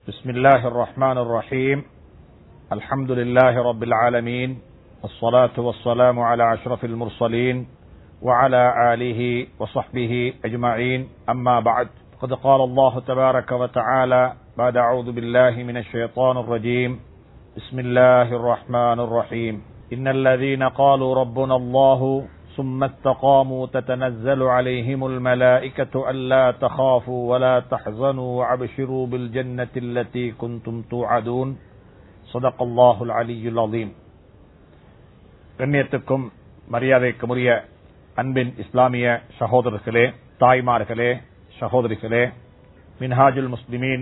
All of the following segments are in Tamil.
بسم الله الرحمن الرحيم الحمد لله رب العالمين والصلاة والسلام على أشرف المرسلين وعلى آله وصحبه أجمعين أما بعد قد قال الله تبارك وتعالى بعد أعوذ بالله من الشيطان الرجيم بسم الله الرحمن الرحيم إن الذين قالوا ربنا الله ثم استقاموا تتنزل عليهم الملائكة ألا تخافوا ولا تحزنوا وأبشروا بالجنة التي كنتم توعدون صدق الله العلي العظيم கண்ணியத்துக்கும் மரியாதைக்கும் உரிய அன்பின் இஸ்லாமிய சகோதரர்களே தாய்மார்களே சகோதரிகளே மின்ஹாஜுல் முஸ்லிமீன்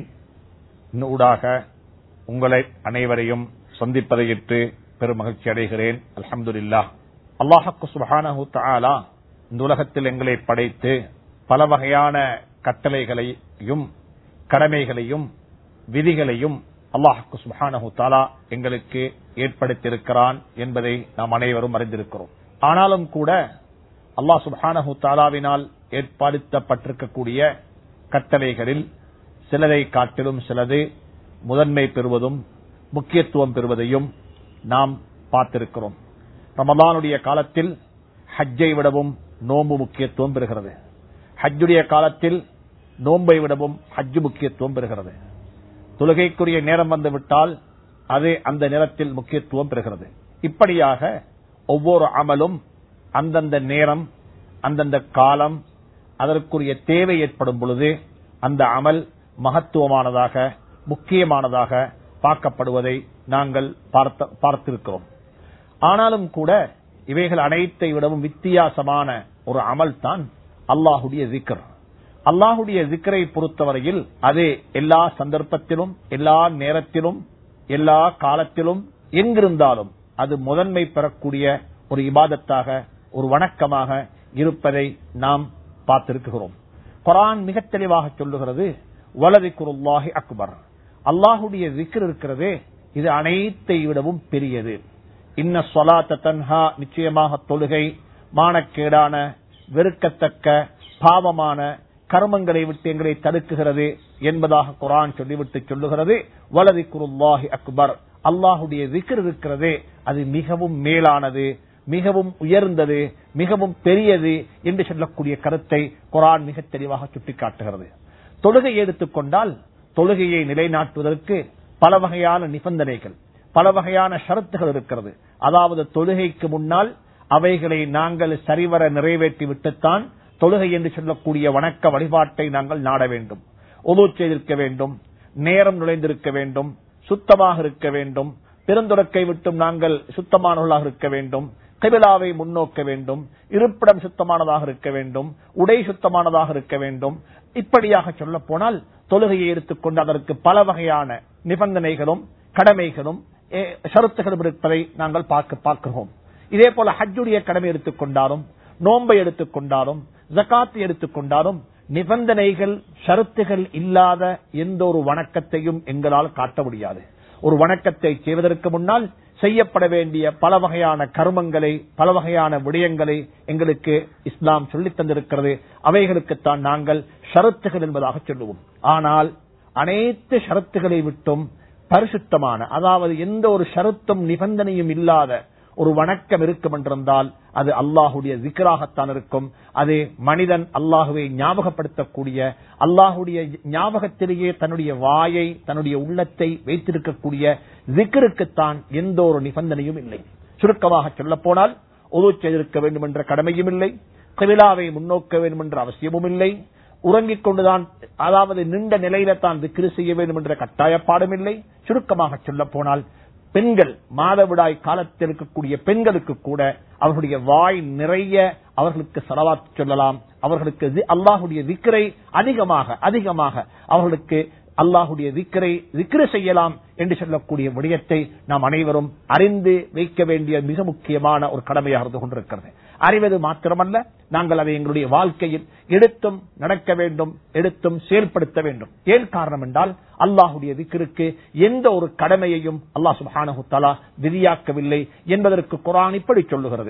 ஊடாக உங்களை அனைவரையும் சந்திப்பதையிட்டு பெருமகிழ்ச்சி அடைகிறேன் அல்ஹம்துலில்லா அல்லாஹக்கு சுபஹானஹு தஆலா இந்த உலகத்தில் எங்களை படைத்து பல வகையான கட்டளைகளையும் கடமைகளையும் விதிகளையும் அல்லாஹக்கு சுபஹானஹு தாலா எங்களுக்கு ஏற்படுத்தியிருக்கிறான் என்பதை நாம் அனைவரும் அறிந்திருக்கிறோம் ஆனாலும் கூட அல்லாஹ் சுபஹானஹு தாலாவினால் ஏற்படுத்தப்பட்டிருக்கக்கூடிய கட்டளைகளில் சிலரை காட்டிலும் சிலது முதன்மை பெறுவதும் முக்கியத்துவம் பெறுவதையும் நாம் பார்த்திருக்கிறோம் ரமதானுடைய காலத்தில் ஹஜ்ஜை விடவும் நோன்பு முக்கியத்துவம் பெறுகிறது ஹஜ்ஜுடைய காலத்தில் நோன்பை விடவும் ஹஜ்ஜு முக்கியத்துவம் பெறுகிறது தொழுகைக்குரிய நேரம் வந்துவிட்டால் அது அந்த நேரத்தில் முக்கியத்துவம் பெறுகிறது இப்படியாக ஒவ்வொரு அமலும் அந்தந்த நேரம் அந்தந்த காலம் அதற்குரிய தேவை ஏற்படும் பொழுது அந்த அமல் மகத்துவமானதாக முக்கியமானதாக பார்க்கப்படுவதை நாங்கள் பார்த்திருக்கிறோம் ஆனாலும் கூட இவைகள் அனைத்தை விடவும் வித்தியாசமான ஒரு அமல் தான் அல்லாஹுடைய ஜிக்கர் அல்லாஹுடைய ஜிக்கரை பொறுத்தவரையில் அது எல்லா சந்தர்ப்பத்திலும் எல்லா நேரத்திலும் எல்லா காலத்திலும் எங்கிருந்தாலும் அது முதன்மை பெறக்கூடிய ஒரு இபாதத்தாக ஒரு வணக்கமாக இருப்பதை நாம் பார்த்திருக்கிறோம் குரான் மிக தெளிவாக சொல்லுகிறது வலதி குருல்லாஹி அக்பர் அல்லாஹுடைய ஜிக்கர் இருக்கிறதே இது அனைத்தை விடவும் பெரியது இன்ன சொலாத்த தன்ஹா நிச்சயமாக தொழுகை மானக்கேடான வெறுக்கத்தக்க பாவமான கர்மங்களை விட்டு எங்களை தடுக்குகிறது என்பதாக குரான் சொல்லிவிட்டு சொல்லுகிறது வலதி குருல்லாஹி அக்பர் அல்லாஹுடைய விக்கர் இருக்கிறதே அது மிகவும் மேலானது மிகவும் உயர்ந்தது மிகவும் பெரியது என்று சொல்லக்கூடிய கருத்தை குரான் மிக தெளிவாக சுட்டிக்காட்டுகிறது தொழுகை எடுத்துக்கொண்டால் தொழுகையை நிலைநாட்டுவதற்கு பல வகையான நிபந்தனைகள் பல வகையான ஷரத்துகள் இருக்கிறது அதாவது தொழுகைக்கு முன்னால் அவைகளை நாங்கள் சரிவர நிறைவேற்றி விட்டுத்தான் தொழுகை என்று சொல்லக்கூடிய வணக்க வழிபாட்டை நாங்கள் நாட வேண்டும் உதவு செய்திருக்க வேண்டும் நேரம் நுழைந்திருக்க வேண்டும் சுத்தமாக இருக்க வேண்டும் பெருந்துறக்கை விட்டும் நாங்கள் சுத்தமானவர்களாக இருக்க வேண்டும் கிபிலாவை முன்னோக்க வேண்டும் இருப்பிடம் சுத்தமானதாக இருக்க வேண்டும் உடை சுத்தமானதாக இருக்க வேண்டும் இப்படியாக சொல்ல போனால் தொழுகையை எடுத்துக்கொண்டு அதற்கு பல வகையான நிபந்தனைகளும் கடமைகளும் ஷரத்துகளும் இருப்பதை நாங்கள் பார்க்க பார்க்கிறோம் இதே போல ஹஜ்ஜுடைய கடமை எடுத்துக்கொண்டாலும் நோன்பை எடுத்துக்கொண்டாலும் ஜக்காத்தை எடுத்துக்கொண்டாலும் நிபந்தனைகள் ஷரத்துகள் இல்லாத எந்த ஒரு வணக்கத்தையும் எங்களால் காட்ட முடியாது ஒரு வணக்கத்தை செய்வதற்கு முன்னால் செய்யப்பட வேண்டிய பல வகையான கர்மங்களை பல வகையான விடயங்களை எங்களுக்கு இஸ்லாம் சொல்லித் தந்திருக்கிறது அவைகளுக்குத்தான் நாங்கள் ஷரத்துகள் என்பதாக சொல்லுவோம் ஆனால் அனைத்து ஷரத்துகளை விட்டும் பரிசுத்தமான அதாவது எந்த ஒரு ஷரத்தும் நிபந்தனையும் இல்லாத ஒரு வணக்கம் இருக்கும் என்றிருந்தால் அது அல்லாஹுடைய விக்கராகத்தான் இருக்கும் அது மனிதன் அல்லாஹுவை ஞாபகப்படுத்தக்கூடிய அல்லாஹுடைய ஞாபகத்திலேயே தன்னுடைய வாயை தன்னுடைய உள்ளத்தை வைத்திருக்கக்கூடிய விக்கருக்குத்தான் எந்த ஒரு நிபந்தனையும் இல்லை சுருக்கமாக சொல்ல போனால் உதவு செய்திருக்க வேண்டும் என்ற கடமையும் இல்லை கவிழாவை முன்னோக்க வேண்டும் என்ற அவசியமும் இல்லை உறங்கிக் கொண்டுதான் அதாவது நின்ற நிலையில தான் விக்கிரி செய்ய வேண்டும் என்ற கட்டாயப்பாடும் இல்லை சுருக்கமாக சொல்ல போனால் பெண்கள் மாதவிடாய் காலத்தில் இருக்கக்கூடிய பெண்களுக்கு கூட அவர்களுடைய வாய் நிறைய அவர்களுக்கு செலவாத்து சொல்லலாம் அவர்களுக்கு அல்லாஹுடைய விக்கரை அதிகமாக அதிகமாக அவர்களுக்கு அல்லாஹுடைய விக்கரை விக்கிர செய்யலாம் என்று சொல்லக்கூடிய விடயத்தை நாம் அனைவரும் அறிந்து வைக்க வேண்டிய மிக முக்கியமான ஒரு கடமையாக இருந்து கொண்டிருக்கிறது அறிவது மாத்திரமல்ல நாங்கள் அதை எங்களுடைய வாழ்க்கையில் எடுத்தும் நடக்க வேண்டும் எடுத்தும் செயல்படுத்த வேண்டும் ஏன் காரணம் என்றால் அல்லாஹுடைய விக்கிற்கு எந்த ஒரு கடமையையும் அல்லாஹ் சுபானு தலா விதியாக்கவில்லை என்பதற்கு குரான் இப்படி சொல்லுகிறது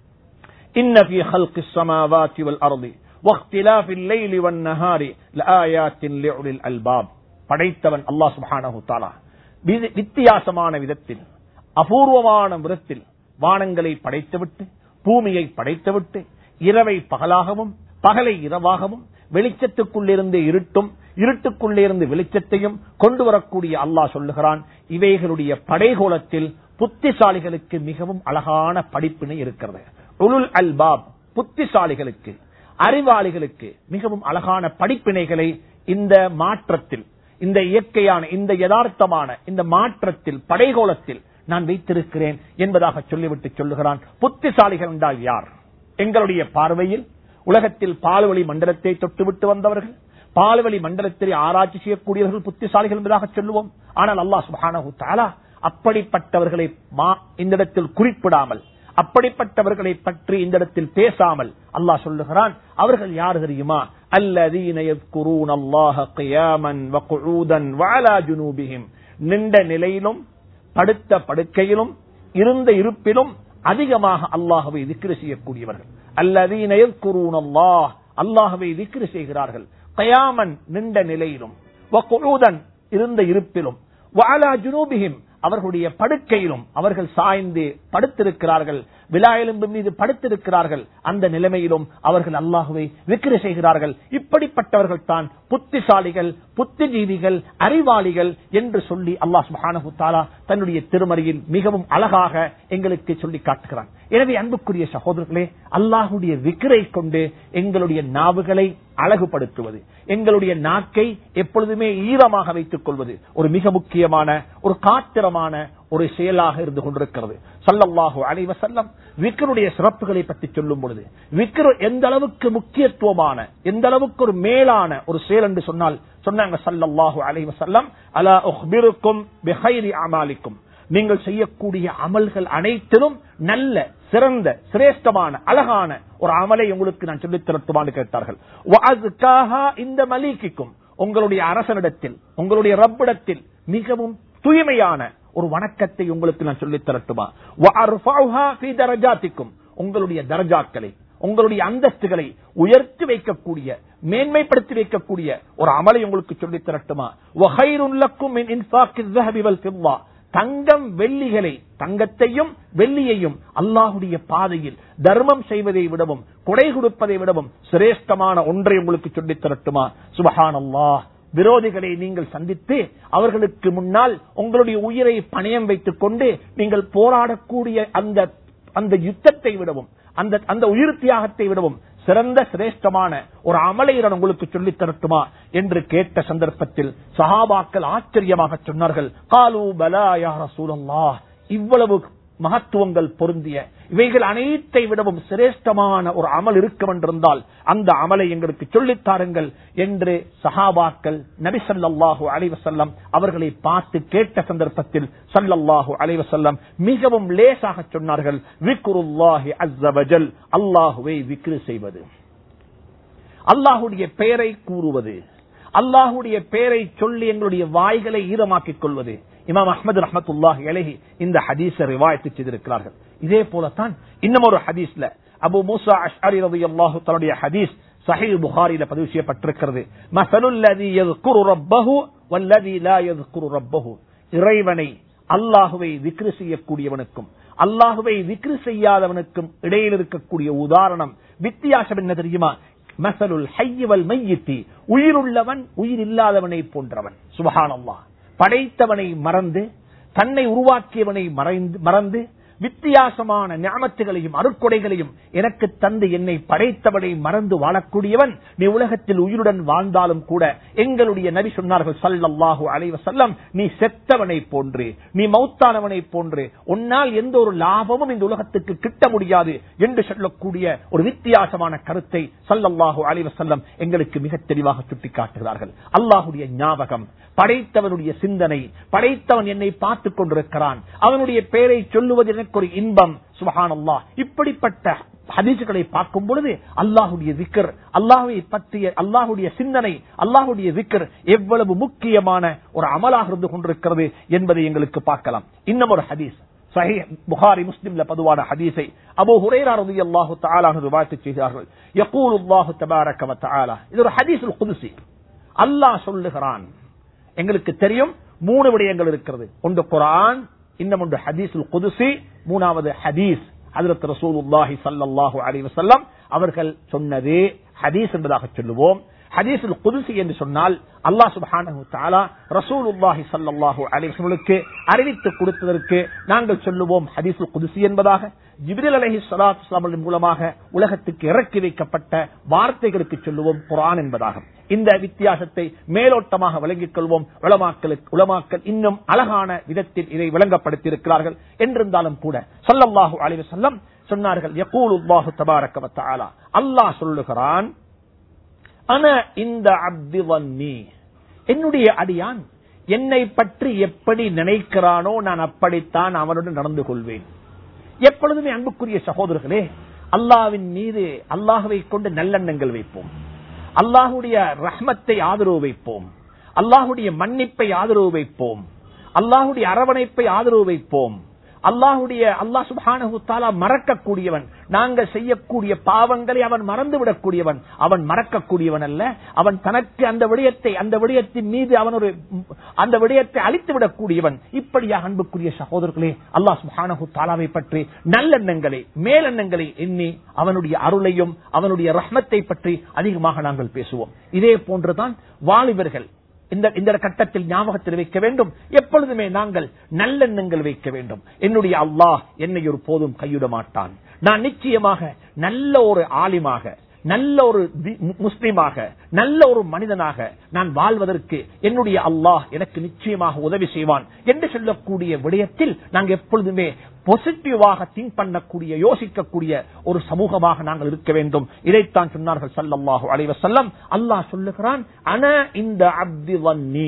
இன்னபி ஹல்கி சமாவாத்தி வல் அருளி واختلاف الليل والنهار لآيات لأولي الألباب படைத்தவன் அல்லாஹ் சுப்ஹானஹு தஆலா வி- வித்தியாசமான விதத்தில் அபூர்வமான விதத்தில் வானங்களை படைத்துவிட்டு பூமியை படைத்துவிட்டு இரவை பகலாகவும் பகலை இரவாகவும் வெளிச்சத்துக்குள்ளிருந்து இருட்டும் இருட்டுக்குள்ளிருந்து வெளிச்சத்தையும் கொண்டு வரக்கூடிய அல்லாஹ் சொல்லுகிறான் இவைகளுடைய படைகோலத்தில் புத்திசாலிகளுக்கு மிகவும் அழகான படிப்பினை இருக்கிறது உலுல் அல்பாப் புத்திசாலிகளுக்கு அறிவாளிகளுக்கு மிகவும் அழகான படிப்பினைகளை இந்த மாற்றத்தில் இந்த இயற்கையான இந்த யதார்த்தமான இந்த மாற்றத்தில் படைகோலத்தில் நான் வைத்திருக்கிறேன் என்பதாக சொல்லிவிட்டு சொல்லுகிறான் புத்திசாலிகள் என்றால் யார் எங்களுடைய பார்வையில் உலகத்தில் பால்வழி மண்டலத்தை தொட்டுவிட்டு வந்தவர்கள் பால்வழி மண்டலத்தில் ஆராய்ச்சி செய்யக்கூடியவர்கள் புத்திசாலிகள் என்பதாக சொல்லுவோம் ஆனால் அல்லாஹ் சுப்ஹானஹு தஆலா அப்படிப்பட்டவர்களை மா- இந்த இடத்தில் குறிப்பிடாமல் அப்படிப்பட்டவர்களை பற்றி இந்த இடத்தில் பேசாமல் அல்லாஹ் சொல்லுகிறான் அவர்கள் யார் தெரியுமா அல்லதீன يذكرون الله قياما وقعودا وعلى جنوبهم நின்ற நிலையிலும் படுத்த படுக்கையிலும் இருந்த இருப்பிலும் அதிகமாக அல்லாஹவை திக்ரு செய்யக்கூடியவர்கள் அல்லதீன يذكرون الله அல்லாஹவை திக்ரு செய்கிறார்கள் கயாமன் நின்ற நிலையிலும் வகுஊதன் இருந்த இருப்பிலும் வஅலா ஜுனூபிஹிம் அவர்களுடைய படுக்கையிலும் அவர்கள் சாய்ந்து படுத்திருக்கிறார்கள் விழா எலும்பு மீது படுத்திருக்கிறார்கள் அந்த நிலைமையிலும் அவர்கள் அல்லாஹுவை விக்கிர செய்கிறார்கள் இப்படிப்பட்டவர்கள் தான் புத்திசாலிகள் புத்திஜீவிகள் அறிவாளிகள் என்று சொல்லி அல்லாஹ் சுப்ஹானஹு தஆலா தன்னுடைய திருமறையில் மிகவும் அழகாக எங்களுக்கு சொல்லி காட்டுகிறான் எனவே அன்புக்குரிய சகோதரர்களே அல்லாஹுடைய விக்கிரை கொண்டு எங்களுடைய நாவுகளை அழகுபடுத்துவது எங்களுடைய நாக்கை எப்பொழுதுமே ஈரமாக வைத்துக் கொள்வது ஒரு மிக முக்கியமான ஒரு காத்திரமான ஒரு செயலாக இருந்து கொண்டிருக்கிறது சல்லல்லாஹு அலைஹி வஸல்லம் விக்ருடைய சிறப்புகளை பற்றி சொல்லும் பொழுது விக்ரு எந்த அளவுக்கு முக்கியத்துவமான எந்த அளவுக்கு ஒரு மேலான ஒரு செயல் என்று சொன்னால் சொன்னாங்க சல்லல்லாஹு அலைஹி வஸல்லம் அலா உஹ்பிருக்கும் பிஹைரி அமாலிக்கும் நீங்கள் செய்யக்கூடிய அமல்கள் அனைத்திலும் நல்ல சிறந்த சிரேஷ்டமான அழகான ஒரு அமலை உங்களுக்கு நான் சொல்லித் தரட்டுமான்னு கேட்டார்கள் வஅஸ்காஹா இந்த மலீக்கிக்கும் உங்களுடைய அரசனிடத்தில் உங்களுடைய ரப்பிடத்தில் மிகவும் தூய்மையான ஒரு வணக்கத்தை உங்களுக்கு நான் சொல்லித் தரட்டுமா வஅர்ஃபஉஹா ஃபீ தரஜாத்திக்கும் உங்களுடைய தரஜாக்களை உங்களுடைய அந்தஸ்துகளை உயர்த்தி வைக்கக்கூடிய மேன்மைப்படுத்தி வைக்கக்கூடிய ஒரு அமலை உங்களுக்கு சொல்லித் தரட்டுமா வஹைருன் லக்கும் மின் இன்ஃபாக்கில் ذهب والفضة தங்கம் வெள்ளிகளை தங்கத்தையும் வெள்ளியையும் அல்லாஹுடைய பாதையில் தர்மம் செய்வதை விடவும் கொடை கொடுப்பதை விடவும் சிரேஷ்டமான ஒன்றை உங்களுக்கு சொல்லித் தரட்டுமா சுபஹான் அல்லாஹ் விரோதிகளை நீங்கள் சந்தித்து அவர்களுக்கு முன்னால் உங்களுடைய உயிரை பணயம் வைத்துக் கொண்டு நீங்கள் போராடக்கூடிய அந்த அந்த யுத்தத்தை விடவும் அந்த அந்த உயிர் தியாகத்தை விடவும் சிறந்த சிரேஷ்டமான ஒரு அமலை நான் உங்களுக்கு சொல்லித் தரட்டுமா என்று கேட்ட சந்தர்ப்பத்தில் சஹாபாக்கள் ஆச்சரியமாக சொன்னார்கள் காலு பலா யா ரசூலல்லாஹ் இவ்வளவு மகத்துவங்கள் பொருந்திய இவைகள் அனைத்தை விடவும் சிரேஷ்டமான ஒரு அமல் இருக்கும் என்றிருந்தால் அந்த அமலை எங்களுக்கு சொல்லித் தாருங்கள் என்று சஹாபாக்கள் நபி ஸல்லல்லாஹு அலைஹி வஸல்லம் அவர்களை பார்த்து கேட்ட சந்தர்ப்பத்தில் ஸல்லல்லாஹு அலைஹி வஸல்லம் மிகவும் லேசாக சொன்னார்கள் விக்ருல்லாஹி அஸ்ஸ வஜல் அல்லாஹுவை விக்ரு செய்வது அல்லாஹுடைய பெயரை கூறுவது அல்லாஹுடைய பெயரை சொல்லி எங்களுடைய வாய்களை ஈரமாக்கிக் கொள்வது இமாம் அஹ்மது ரஹமத்துல்லாஹி அலைஹி இந்த ஹதீஸை ரிவாயத்து செய்திருக்கிறார்கள் இதே போலத்தான் இன்னும் ஒரு ஹதீஸ்ல அபு மூசா அஷ்அரி ரலியல்லாஹு தன்னுடைய ஹதீஸ் சஹீஹ் புகாரில பதிவு செய்யப்பட்டிருக்கிறது மஸலுல் லதி யذ்குரு ரப்பஹு வல்லதி லா யذ்குரு ரப்பஹு இறைவனை அல்லாஹுவை விக்ரு செய்யக்கூடியவனுக்கும் அல்லாஹுவை விக்ரு செய்யாதவனுக்கும் இடையில் இருக்கக்கூடிய உதாரணம் வித்தியாசம் என்ன தெரியுமா மசலுல் ஹையவல் மையித்தி உயிருள்ளவன் உயிர் இல்லாதவனை போன்றவன் சுபஹானல்லாஹ் படைத்தவனை மறந்து தன்னை உருவாக்கியவனை மறைந்து மறந்து வித்தியாசமான ஞாபகங்களையும் அருட்கொடைகளையும் எனக்கு தந்து என்னை படைத்தவனை மறந்து வாழக்கூடியவன் நீ உலகத்தில் உயிருடன் வாழ்ந்தாலும் கூட எங்களுடைய நபி சொன்னார்கள் சல்லல்லாஹு அலைஹி வஸல்லம் நீ செத்தவனை போன்று நீ மௌத்தானவனை போன்று உன்னால் எந்த ஒரு லாபமும் இந்த உலகத்துக்கு கிட்ட முடியாது என்று சொல்லக்கூடிய ஒரு வித்தியாசமான கருத்தை சல்லல்லாஹு அலைஹி வஸல்லம் எங்களுக்கு மிக தெளிவாக சுட்டிக்காட்டுகிறார்கள் அல்லாஹுடைய ஞாபகம் படைத்தவனுடைய சிந்தனை படைத்தவன் என்னை பார்த்துக் கொண்டிருக்கிறான் அவனுடைய பெயரை சொல்லுவது எனக்கு ஒரு இன்பம் சுபஹானல்லாஹ் இப்படிப்பட்ட ஹதீசுகளை பார்க்கும் பொழுது அல்லாஹுடைய விக்கர் அல்லாஹுவை பற்றிய அல்லாஹுடைய சிந்தனை அல்லாஹுடைய விக்கர் எவ்வளவு முக்கியமான ஒரு அமலாக இருந்து கொண்டிருக்கிறது என்பதை எங்களுக்கு பார்க்கலாம் இன்னும் ஒரு ஹதீஸ் சஹீஹ் புகாரி முஸ்லிம்ல பதுவான ஹதீஸை அபூ ஹுரைரா ரலியல்லாஹு தஆலா அன்ஹு ரிவாயத் செய்தார்கள் யகூலுல்லாஹு தபாரக வ தஆலா இது ஒரு ஹதீஸுல் குதுசி அல்லாஹ் சொல்லுகிறான் எங்களுக்கு தெரியும் மூணு விடயங்கள் இருக்கிறது ஒன்று குரான் இன்னும் ஒன்று ஹதீஸுல் குதுசி மூணாவது ஹதீஸ் ஹதரத் ரசூலுல்லாஹி ஸல்லல்லாஹு அலைஹி வஸல்லம் அவர்கள் சொன்னது ஹதீஸ் என்பதாக சொல்லுவோம் ஹதீஸுல் குதுசி என்று சொன்னால் அல்லாஹ் சுப்ஹானஹு தஆலா ரசூலுல்லாஹி ஸல்லல்லாஹு அலைஹி வஸல்லுக்கு அறிவித்து கொடுத்ததற்கு நாங்கள் சொல்லுவோம் ஹதீஸுல் குதுசி என்பதாக ஜிப்ரீல் அலைஹி ஸலாத்து வஸலாம் மூலமாக உலகத்துக்கு இறக்கி வைக்கப்பட்ட வார்த்தைகளுக்கு சொல்லுவோம் குர்ஆன் என்பதாகும் இந்த வித்தியாசத்தை மேலோட்டமாக விளங்கிக் கொள்வோம் உலமாக்களுக்கு உலமாக்கள் இன்னும் அழகான விதத்தில் இதை விளங்கப்படுத்தியிருக்கிறார்கள் என்றிருந்தாலும் கூட ஸல்லல்லாஹு அலைஹி வஸல்லம் சொன்னார்கள் யகூலுல்லாஹு தபாரக வ தஆலா அல்லாஹ் சொல்லுகிறான் அன இந்த அப்தி வன்னி என்னுடைய அடியான் என்னை பற்றி எப்படி நினைக்கிறானோ நான் அப்படித்தான் அவனுடன் நடந்து கொள்வேன் எப்பொழுதுமே அன்புக்குரிய சகோதரர்களே அல்லாவின் மீது அல்லாஹுவை கொண்டு நல்லெண்ணங்கள் வைப்போம் அல்லாஹுடைய ரஹ்மத்தை ஆதரவு வைப்போம் அல்லாஹுடைய மன்னிப்பை ஆதரவு வைப்போம் அல்லாஹுடைய அரவணைப்பை ஆதரவு வைப்போம் அல்லாஹுடைய அல்லாஹ் சுபானு தாலா மறக்கக்கூடியவன் நாங்கள் செய்யக்கூடிய பாவங்களை அவன் மறந்து விடக்கூடியவன் அவன் மறக்கக்கூடியவன் அல்ல அவன் தனக்கு அந்த விடயத்தை அந்த விடயத்தின் மீது அவன் ஒரு அந்த விடயத்தை அழித்து விடக்கூடியவன் இப்படியாக அன்புக்குரிய சகோதரர்களே அல்லாஹ் சுபானு தாலாவை பற்றி நல்லெண்ணங்களை மேலெண்ணங்களை எண்ணி அவனுடைய அருளையும் அவனுடைய ரஹ்மத்தை பற்றி அதிகமாக நாங்கள் பேசுவோம் இதே போன்றுதான் வாலிபர்கள் இந்த இந்த கட்டத்தில் ஞாபகத்தில் வைக்க வேண்டும் எப்பொழுதுமே நாங்கள் நல்லெண்ணங்கள் வைக்க வேண்டும் என்னுடைய அல்லாஹ் என்னை ஒரு போதும் கையிட மாட்டான் நான் நிச்சயமாக நல்ல ஒரு ஆலிமாக நல்ல ஒரு தி- மு- முஸ்லிமாக நல்ல ஒரு மனிதனாக நான் வாழ்வதற்கு என்னுடைய அல்லாஹ் எனக்கு நிச்சயமாக உதவி செய்வான் என்று சொல்லக்கூடிய விடயத்தில் நாங்கள் எப்பொழுதுமே பாசிட்டிவாக திங்க் பண்ணக்கூடிய யோசிக்கக்கூடிய ஒரு சமூகமாக நாங்கள் இருக்க வேண்டும் இதைத்தான் சொன்னார்கள் ஸல்லல்லாஹு அலைஹி வஸல்லம் அல்லாஹ் சொல்லுகிறான் அன இந்த அப்தி வன்னி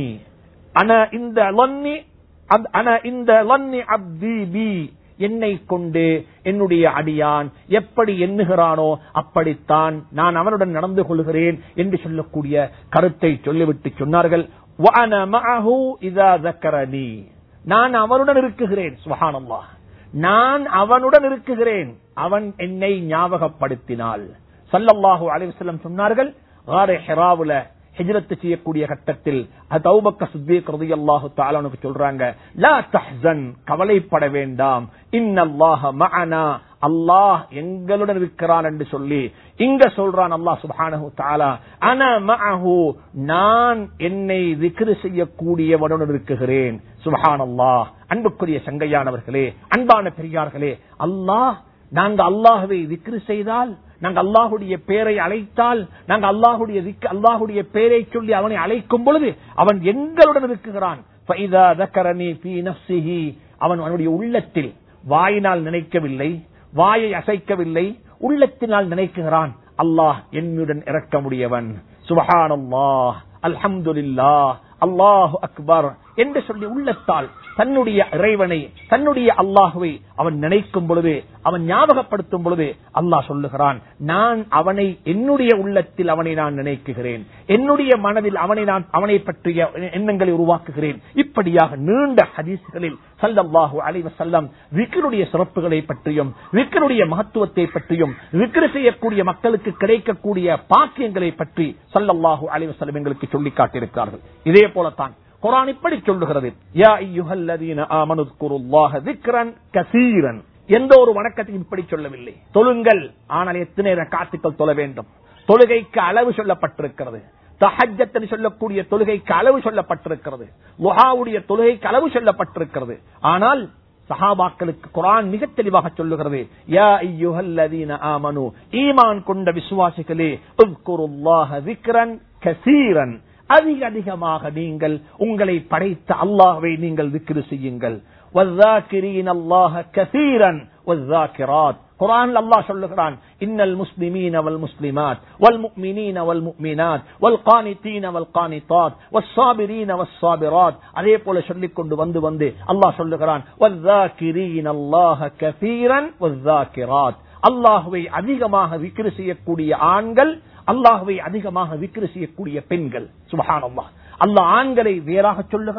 அன இந்த லன்னி அத்- அன இந்த லன்னி அப்தி பி என்னை கொண்டு என்னுடைய அடியான் எப்படி எண்ணுகிறானோ அப்படித்தான் நான் அவனுடன் நடந்து கொள்கிறேன் என்று சொல்லக்கூடிய கருத்தை சொல்லிவிட்டு சொன்னார்கள் "வஅன மஅஹு இதா ذكرني." நான் அவனுடன் இருக்குகிறேன் சுபஹானல்லாஹ் நான் அவனுடன் இருக்குகிறேன் அவன் என்னை ஞாபகப்படுத்தினால் சல்லல்லாஹு அலைஹி வஸல்லம் சொன்னார்கள் காரே ஹிராவுல ஹிஜ்ரத் செய்யக்கூடிய கட்டத்தில் தௌபக்க சித்திக் ரலியல்லாஹு தஆலாவுக்கு சொல்றாங்க லா தஹ்சன் கவலைப்பட வேண்டாம் இன்னல்லாஹ மஅனா அல்லாஹ் எங்களுடன் இருக்கிறான் என்று சொல்லி இங்க சொல்றான் அல்லாஹ் சுப்ஹானஹு தஆலா அன மஅஹு நான் என்னை திக்ரு செய்யக்கூடியவனுடன் இருக்குகிறேன் சுப்ஹானல்லாஹ் அன்புக்குரிய சங்கையானவர்களே அன்பான பெரியார்களே அல்லாஹ் நாங்க அல்லாஹுவை திக்ரு செய்தால் நாங்க அல்லாஹுடைய பேரை அழைத்தால் நாங்க அல்லாஹுடைய திக்- அல்லாஹுடைய பேரை சொல்லி அவனை அழைக்கும் பொழுது அவன் எங்களுடன் இருக்குகிறான் فَإِذَا ذَكَرَنِي فِي نَفْسِهِ அவன் அவனுடைய உள்ளத்தில் வாயினால் நினைக்கவில்லை வாயை அசைக்கவில்லை உள்ளத்தினால் நினைக்குகிறான் அல்லாஹ் என்னுடன் இறக்க முடியவன் சுபஹானல்லாஹ் அல்ஹம்துலில்லாஹ் அல்லாஹு அக்பர் என்று சொல்லி உள்ளத்தால் தன்னுடைய இறைவனை தன்னுடைய அல்லாஹுவை அவன் நினைக்கும் பொழுது அவன் ஞாபகப்படுத்தும் பொழுது அல்லாஹ் சொல்லுகிறான் நான் அவனை என்னுடைய உள்ளத்தில் அவனை நான் நினைக்குகிறேன் என்னுடைய மனதில் அவனை நான் அவனை பற்றிய எண்ணங்களை உருவாக்குகிறேன் இப்படியாக நீண்ட ஹதீஸ்களில் சல்லல்லாஹு அலைஹி வஸல்லம் விக்ருடைய சிறப்புகளை பற்றியும் விக்ருடைய மகத்துவத்தை பற்றியும் விக்ரு செய்யக்கூடிய மக்களுக்கு கிடைக்கக்கூடிய பாக்கியங்களை பற்றி சல்லல்லாஹு அலைஹி வஸல்லம் எங்களுக்கு சொல்லி காட்டியிருக்கிறார்கள் இதே போலத்தான் குரான் இப்படி சொல்லுகிறது யா ஐயுஹல்லதீன ஆமனு ذ்குருல்லாஹ ذிக்ரன் கஸீரன் எந்த ஒரு வணக்கத்தையும் இப்படி சொல்லவில்லை தொழுங்கள் ஆனால் எத்தனை ரக்காத்துக்கள் தொழ வேண்டும் தொழுகைக்கு அளவு சொல்லப்பட்டிருக்கிறது தஹஜத் என்று சொல்லக்கூடிய தொழுகைக்கு அளவு சொல்லப்பட்டிருக்கிறது லுஹாவுடைய தொழுகைக்கு அளவு சொல்லப்பட்டிருக்கிறது ஆனால் சஹாபாக்களுக்கு குரான் மிக தெளிவாக சொல்லுகிறது யா ஐயுஹல்லதீன ஆமனு ஈமான் கொண்ட விசுவாசிகளே உذ்குருல்லாஹ ذிக்ரன் கஸீரன் அதிக அதிகமாக நீங்கள் உங்களை படைத்த அல்லாஹ்வை நீங்கள் விக்கிரு செய்யுங்கள் والذاكرين الله كثيرا والذاكرات قرآن الله சொல்லுகிறான் إن المسلمين والمسلمات والمؤمنين والمؤمنات والقانتين والقانطات والصابرين والصابرات அதே போல சொல்லிக் கொண்டு வந்து வந்து அல்லாஹ் சொல்லுகிறான் والذاكرين الله كثيرا والذاكرات அல்லாஹுவை அதிகமாக விக்கிரு செய்யக்கூடிய ஆண்கள் அல்லாஹுவை அதிகமாக விக்கிரு செய்யக்கூடிய பெண்கள் சுபஹானல்லாஹ் அல்லாஹ் ஆண்களை வேறாக சொல்லுகிறான்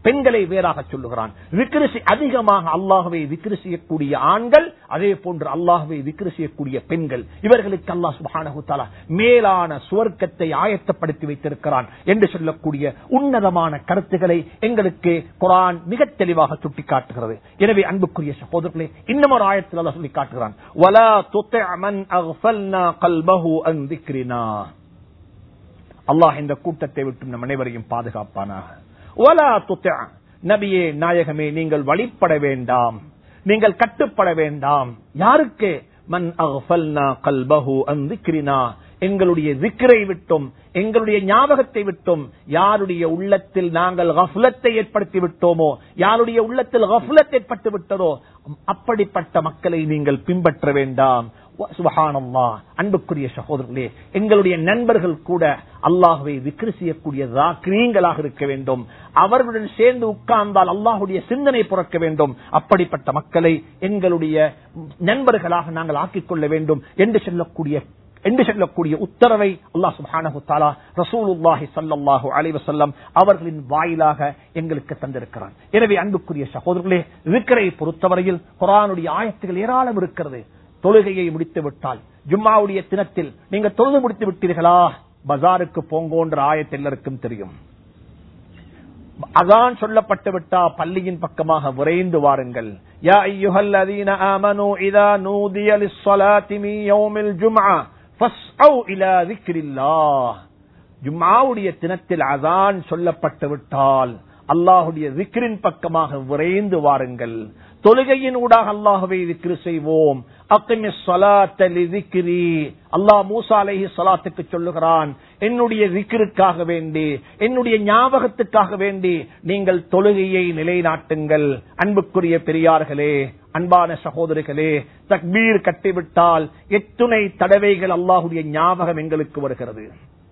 பெண்களை வேறாக சொல்லுகிறான் விக்கிரி செய்- அதிகமாக அல்லாஹுவை விக்கிரி செய்யக்கூடிய ஆண்கள் அதே போன்று அல்லாஹுவை விக்கிரி செய்யக்கூடிய பெண்கள் இவர்களுக்கு அல்லாஹ் சுப்ஹானஹு தஆலா மேலான சுவர்க்கத்தை ஆயத்தப்படுத்தி வைத்திருக்கிறான் என்று சொல்லக்கூடிய உன்னதமான கருத்துக்களை எங்களுக்கு குரான் மிக தெளிவாக சுட்டிக்காட்டுகிறது எனவே அன்புக்குரிய சகோதரர்களே இன்னும் ஒரு ஆயத்தில் அல்லாஹ் சொல்லி காட்டுகிறான் வலா துத்தி' மன் அஃபல்னா கல்பஹு அன் திக்ரினா அல்லாஹ் இந்த கூட்டத்தை விட்டு நம் அனைவரையும் பாதுகாப்பானாக வலா துத்தி' நபியே நாயகமே நீங்கள் வழிபட வேண்டாம் நீங்கள் கட்டுப்பட வேண்டாம் யாருக்கு மன் அஃபல்னா கல்பஹு அன் திக்ரினா எங்களுடைய திக்ரை விட்டும் எங்களுடைய ஞாபகத்தை விட்டும் யாருடைய உள்ளத்தில் நாங்கள் கஃலத்தை ஏற்படுத்தி விட்டோமோ யாருடைய உள்ளத்தில் கஃலத் ஏற்பட்டு விட்டதோ அப்படிப்பட்ட மக்களை நீங்கள் பின்பற்ற வேண்டாம் சுபஹானல்லா அன்புக்குரிய சகோதரர்களே எங்களுடைய நண்பர்கள் கூட அல்லாஹுவை விக்ரி செய்யக்கூடிய நீங்களாக இருக்க வேண்டும் அவர்களுடன் சேர்ந்து உட்கார்ந்தால் அல்லாஹுடைய சிந்தனை புறக்க வேண்டும் அப்படிப்பட்ட மக்களை எங்களுடைய நண்பர்களாக நாங்கள் ஆக்கிக் கொள்ள வேண்டும் என்று சொல்லக்கூடிய என்று சொல்லக்கூடிய உத்தரவை அல்லாஹ் சுப்ஹானஹு தஆலா ரசூலுல்லாஹி ஸல்லல்லாஹு அலைஹி வஸல்லம் அவர்களின் வாயிலாக எங்களுக்கு தந்திருக்கிறான் எனவே அன்புக்குரிய சகோதரர்களே விக்ரை பொறுத்தவரையில் குர்ஆனுடைய ஆயத்துகள் ஏராளம் இருக்கிறது தொழுகையை முடித்து விட்டால் ஜும்மாவுடைய தினத்தில் நீங்க தொழுது முடித்து விட்டீர்களா பஜாருக்கு போங்கோன்ற ஆயத்து எல்லாருக்கும் தெரியும் அதான் சொல்லப்பட்டு விட்டா பள்ளியின் பக்கமாக விரைந்து வாருங்கள் யா ஐயுஹல்லதீன ஆமனு இதா நூதிய லிஸ்ஸலாத்தி மின் யௌமில் ஜும்ஆ ஃபஸ்அவ் இலா ذிக்ரில்லாஹ் ஜும்ஆவுடைய தினத்தில் அதான் சொல்லப்பட்டு விட்டால் அல்லாஹுடைய விக்ரின் பக்கமாக விரைந்து வாருங்கள் தொழுகையின் ஊடாக அல்லாஹுவை விக்ரி செய்வோம் அல்லாஹ் மூசா அலைஹி சலாத்துக்கு சொல்லுகிறான் என்னுடைய விக்கிற்காக வேண்டி என்னுடைய ஞாபகத்துக்காக வேண்டி நீங்கள் தொழுகையை நிலைநாட்டுங்கள் அன்புக்குரிய பெரியார்களே அன்பான சகோதரிகளே தக்பீர் கட்டிவிட்டால் எத்துணை தடவைகள் அல்லாஹுடைய ஞாபகம் எங்களுக்கு வருகிறது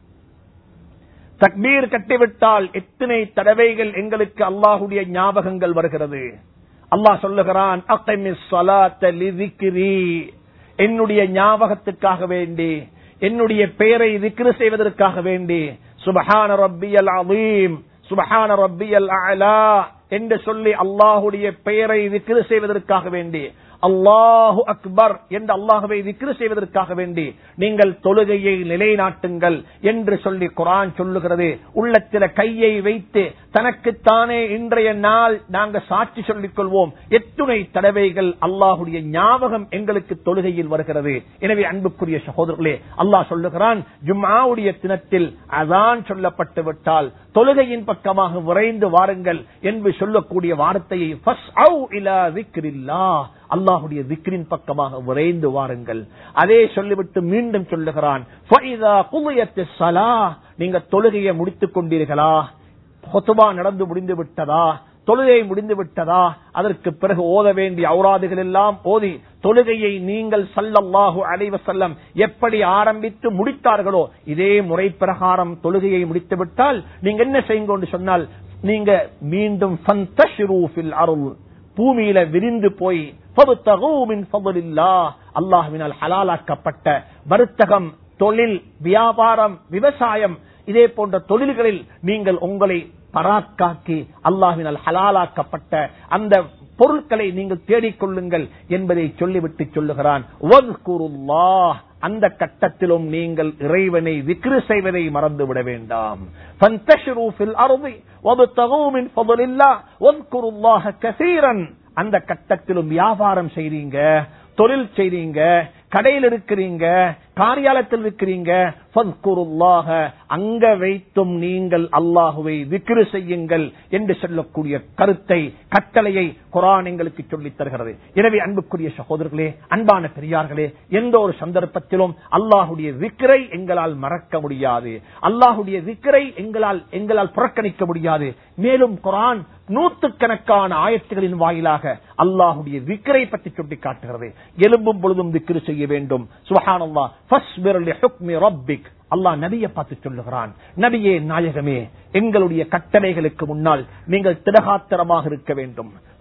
தக்பீர் கட்டிவிட்டால் எத்தனை தடவைகள் எங்களுக்கு அல்லாஹுடைய ஞாபகங்கள் வருகிறது அல்லாஹ் சொல்லுகிறான் அக்கைமிஸ் ஸலாத்த லிذிக்ரி. என்னுடைய ஞாபகத்துக்காக வேண்டி என்னுடைய பெயரை திக்ரு செய்வதற்காக வேண்டி சுபஹான ரப்பியல் அதீம் சுபஹான ரப்பியல் அலா என்று சொல்லி அல்லாஹுடைய பெயரை திக்ரு செய்வதற்காக வேண்டி அல்லாஹு அக்பர் என்று அல்லாஹுவை விக்ரு செய்வதற்காக வேண்டி நீங்கள் தொழுகையை நிலைநாட்டுங்கள் என்று சொல்லி குரான் சொல்லுகிறது உள்ளத்தில கையை வைத்து தனக்குத்தானே இன்றைய நாள் நாங்க சாட்சி சொல்லிக் கொள்வோம் எத்துணை தடவைகள் அல்லாஹுடைய ஞாபகம் எங்களுக்கு தொழுகையில் வருகிறது எனவே அன்புக்குரிய சகோதரர்களே அல்லாஹ் சொல்லுகிறான் ஜும்மாவுடைய தினத்தில் அதான் சொல்லப்பட்டு விட்டால் தொழுகையின் பக்கமாக விரைந்து வாருங்கள் என்று சொல்லக்கூடிய வார்த்தையை ஃபஸ்அவ் இலா ذِكْرِ அல்லாஹுடைய திக்ரின் பக்கமாக விரைந்து வாருங்கள் அதே சொல்லிவிட்டு மீண்டும் சொல்லுகிறான் "ஃபஇதா குலியத்திஸ் ஸலாஹ்", நீங்க தொழுகையை முடித்துக் கொண்டீர்களா ஹொத்துபா நடந்து முடிந்து விட்டதா தொழுகை முடிந்து விட்டதா அதற்கு பிறகு ஓத வேண்டிய அவுராதுகள் எல்லாம் ஓதி தொழுகையை நீங்கள் சல்லல்லாஹு அலைவ செல்லம் எப்படி ஆரம்பித்து முடித்தார்களோ இதே முறை பிரகாரம் தொழுகையை முடித்து விட்டால் நீங்க என்ன செய்யுங்க என்று சொன்னால் நீங்க மீண்டும் ஃபந்தஷ்ரு ஃபில் அருள் பூமியில விரிந்து போய் فَابْتَغُوا مِنْ فَضْلِ اللَّهِ அல்லாஹ்வினால் ஹலாலாக்கப்பட்ட வர்த்தகம் தொழில் வியாபாரம் விவசாயம் இதே போன்ற தொழில்களில் நீங்கள் உங்களை பராக்காக்கி அல்லாஹ்வினால் ஹலாலாக்கப்பட்ட அந்த பொருட்களை நீங்கள் தேடிக்கொள்ளுங்கள் என்பதை சொல்லிவிட்டு சொல்லுகிறான் "வத்குருல்லாஹ்", அந்த கட்டத்திலும் நீங்கள் இறைவனை விக்ரு செய்வதை மறந்துவிட வேண்டாம் "ஃபந்தஷ்ரு ஃபில் அர்தி வப்தகூ மின் ஃபضலில்லாஹ் வத்குருல்லாஹ கஸீரன்", அந்த கட்டத்திலும் வியாபாரம் செய்றீங்க தொழில் செய்றீங்க கடையில் இருக்கிறீங்க காரியாலயத்தில் இருக்கிறீங்க ஃபத்குருல்லாஹ, அங்க வைத்தும் நீங்கள் அல்லாஹுவை விக்ரு செய்யுங்கள் என்று சொல்லக்கூடிய கருத்தை கட்டளையை குரான் எங்களுக்கு சொல்லித் தருகிறது எனவே அன்புக்குரிய சகோதரர்களே அன்பான பெரியார்களே எந்த ஒரு சந்தர்ப்பத்திலும் அல்லாஹுடைய விக்ரை எங்களால் மறக்க முடியாது அல்லாஹுடைய விக்ரை எங்களால் எங்களால் புறக்கணிக்க முடியாது மேலும் குரான் நூற்றுக்கணக்கான ஆயத்துகளின் வாயிலாக அல்லாஹுடைய விக்ரை பற்றி சுட்டி காட்டுகிறது எலும்பும் பொழுதும் விக்ரு செய்ய வேண்டும் சுபஹானல்லாஹ் ஃபஸ்பிர் லிஹுக்மி ரப்பிக் அல்லாஹ் நபியை பார்த்து சொல்லுகிறான் நபியே நாயகமே எங்களுடைய கட்டளைகளுக்கு முன்னால் நீங்கள் திடகாத்திரமாக இருக்க வேண்டும்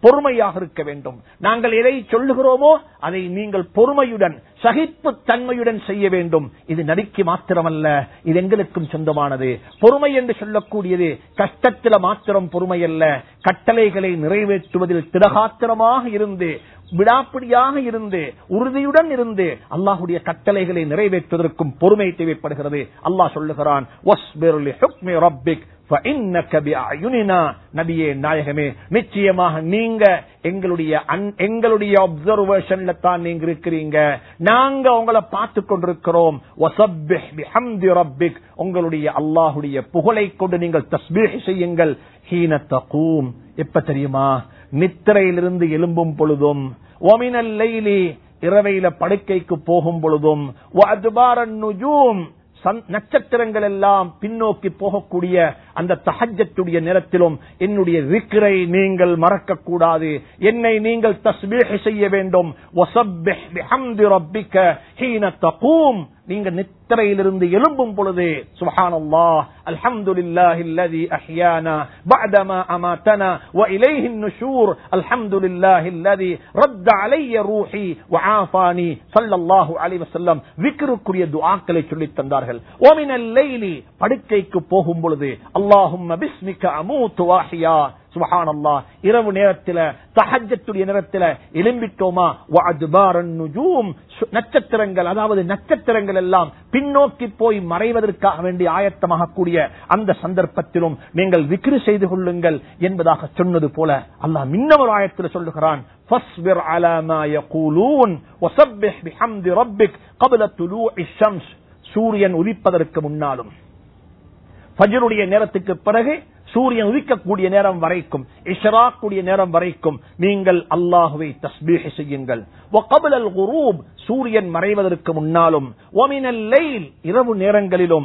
பொறுமையாக இருக்க வேண்டும் நாங்கள் எதை சொல்லுகிறோமோ அதை நீங்கள் பொறுமையுடன் சகிப்பு தன்மையுடன் செய்ய வேண்டும் இது நடிக்கு மாத்திரமல்ல இது எங்களுக்கும் சொந்தமானது பொறுமை என்று சொல்லக்கூடியது கஷ்டத்தில மாத்திரம் பொறுமை அல்ல கட்டளைகளை நிறைவேற்றுவதில் திடகாத்திரமாக இருந்து விடாப்பிடியாக இருந்து உறுதியுடன் இருந்து அல்லாஹுடைய கட்டளைகளை நிறைவேற்றுவதற்கும் பொறுமை தேவைப்படுகிறது அல்லாஹ் சொல்லுகிறான் நபியே நாயகமே நிச்சயமாக நீங்க எங்களுடைய எங்களுடைய அப்சர்வேஷன்ல தான் நீங்க இருக்கிறீங்க நாங்க உங்களை பார்த்து கொண்டிருக்கிறோம் உங்களுடைய அல்லாஹுடைய புகழை கொண்டு நீங்கள் தஸ்பீஹ் செய்யுங்கள் ஹீன தகூம் எப்ப தெரியுமா நித்திரையிலிருந்து எழும்பும் பொழுதும் ஒமினல் லைலி இரவையில படுக்கைக்கு போகும் பொழுதும் நட்சத்திரங்கள் எல்லாம் பின்னோக்கி போகக்கூடிய அந்த தஹஜத்துடைய நேரத்திலும் என்னுடைய விக்கிரை நீங்கள் மறக்க கூடாது என்னை நீங்கள் தஸ்பீஹ் செய்ய வேண்டும் நீங்க நித்திரையிலிருந்து எழும்பும் பொழுது சுபஹானல்லா அல்ஹம்துலில்லாஹி அல்லதி அஹ்யானா பஅதமா அமாதனா வ இலைஹி النشور அல்ஹம்துலில்லாஹி அல்லதி ரத்த அலைய ரூஹி வ ஆஃபானி ஸல்லல்லாஹு அலைஹி வஸல்லம் விக்ருக்குரிய துஆக்களை சொல்லி தந்தார்கள் வ மினல் லைலி படுக்கைக்கு போகும் பொழுது அல்லாஹும்ம பிஸ்மிக அமூது வ அஹ்யா சுபஹானல்லா இரவு நேரத்தில் தஹஜத்துடைய நேரத்தில் எலும்பிட்டோமா நட்சத்திரங்கள் அதாவது நட்சத்திரங்கள் எல்லாம் பின்னோக்கி போய் மறைவதற்காக வேண்டி ஆயத்தமாக கூடிய அந்த சந்தர்ப்பத்திலும் நீங்கள் விக்ரி செய்து கொள்ளுங்கள் என்பதாக சொன்னது போல அல்லாஹ் மின்னவர் ஆயத்தில் சொல்லுகிறான் فاصبر على ما يقولون وسبح بحمد ربك قبل طلوع الشمس சூரியன் உதிப்பதற்கு முன்னாலும் ஃபஜ்ருடைய நேரத்துக்கு பிறகு சூரியன் உதிக்கக்கூடிய நேரம் வரைக்கும் இஷராக்கூடிய நேரம் வரைக்கும் நீங்கள் அல்லாஹுவை தஸ்பீஹ் செய்யுங்கள் சூரியன் மறைவதற்கு முன்னாலும் இரவு நேரங்களிலும்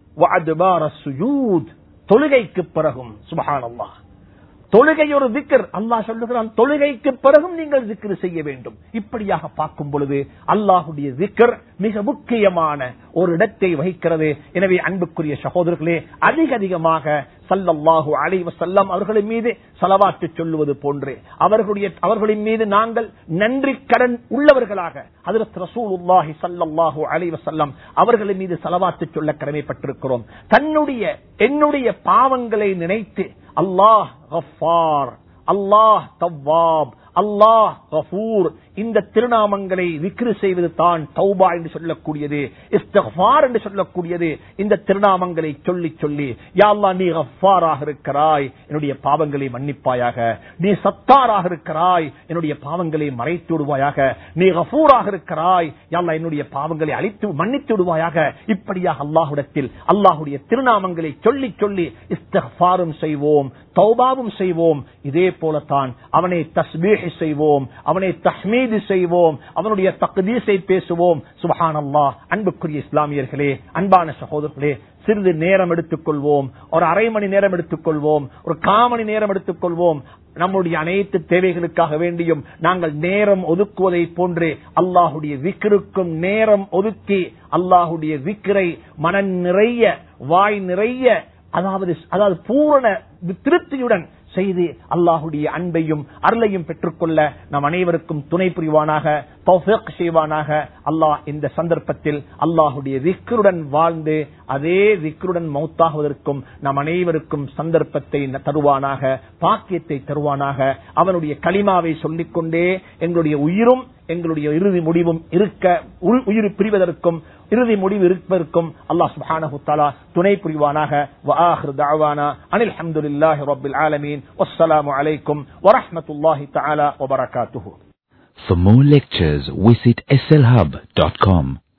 தொழுகைக்கு பிறகும் சுபஹான் அல்லாஹ் தொழுகை ஒரு திக்கர் அல்லாஹ் சொல்லுகிறான் தொழுகைக்கு பிறகும் நீங்கள் திக்கர் செய்ய வேண்டும் இப்படியாக பார்க்கும் பொழுது அல்லாஹுடைய திக்கர் மிக முக்கியமான ஒரு இடத்தை வகிக்கிறது எனவே அன்புக்குரிய சகோதரர்களே அதிக அதிகமாக சல்லல்லாஹு அலைவ செல்லம் அவர்களின் மீது செலவாட்டு சொல்லுவது போன்று அவர்களுடைய அவர்களின் மீது நாங்கள் நன்றி கடன் உள்ளவர்களாக அதில் ரசூலுல்லாஹி சல்லல்லாஹு அலைவ செல்லம் அவர்களின் மீது செலவாட்டு சொல்ல கடமைப்பட்டிருக்கிறோம் தன்னுடைய என்னுடைய பாவங்களை நினைத்து அல்லாஹ் கஃபார் அல்லாஹ் தவ்வாப் அல்லாஹ் கஃபூர் இந்த திருநாமங்களை விக்ரு செய்வது தான் தௌபா என்று சொல்லக்கூடியது இஸ்தஃபார் என்று சொல்லக்கூடியது இந்த திருநாமங்களை சொல்லி சொல்லி யாழ்லா நீ கஃபாராக இருக்கிறாய் என்னுடைய பாவங்களை மன்னிப்பாயாக நீ சத்தாராக இருக்கிறாய் என்னுடைய பாவங்களை மறைத்து விடுவாயாக நீ கஃபூராக இருக்கிறாய் யாழ்லா என்னுடைய பாவங்களை அழித்து மன்னித்து விடுவாயாக இப்படியாக அல்லாஹுடத்தில் அல்லாஹுடைய திருநாமங்களை சொல்லி சொல்லி இஸ்தஃபாரும் செய்வோம் தௌபாவும் செய்வோம் இதே போலத்தான் அவனை தஸ்பீஹ் செய்வோம் அவனை தஹ்மீது செய்வோம் அவனுடைய தகுதீசை பேசுவோம் சுபஹான் அல்லாஹ் அன்புக்குரிய இஸ்லாமியர்களே அன்பான சகோதரர்களே சிறிது நேரம் எடுத்துக் கொள்வோம் ஒரு அரை மணி நேரம் எடுத்துக் கொள்வோம் ஒரு காமணி நேரம் எடுத்துக் கொள்வோம் நம்முடைய அனைத்து தேவைகளுக்காக வேண்டியும் நாங்கள் நேரம் ஒதுக்குவதை போன்று அல்லாஹுடைய விக்கிருக்கும் நேரம் ஒதுக்கி அல்லாஹுடைய விக்கிரை மன நிறைய வாய் நிறைய அதாவது அதாவது பூரண திருப்தியுடன் செய்து அல்லாஹுடைய அன்பையும் அருளையும் பெற்றுக்கொள்ள நம் அனைவருக்கும் துணை புரிவானாக செய்வானாக அல்லாஹ் இந்த சந்தர்ப்பத்தில் அல்லாஹுடைய விக்கருடன் வாழ்ந்து அதே விக்கருடன் மௌத்தாகுவதற்கும் நம் அனைவருக்கும் சந்தர்ப்பத்தை தருவானாக பாக்கியத்தை தருவானாக அவனுடைய களிமாவை சொல்லிக்கொண்டே எங்களுடைய உயிரும் எங்களுடைய இறுதி முடிவும் இருக்க உயிர் பிரிவதற்கும் இறுதி முடிவு இருப்பதற்கும் அல்லாஹ் சுப்ஹானஹு தஆலா துணை புரிவானாக வ ஆஹிரு தஅவானா அனில் ஹம்துலில்லாஹி ரப்பில் ஆலமீன் வஸ்ஸலாமு அலைக்கும் வ ரஹ்மத்துல்லாஹி தஆலா வ பரகாத்துஹு For more lectures, visit slhub.com.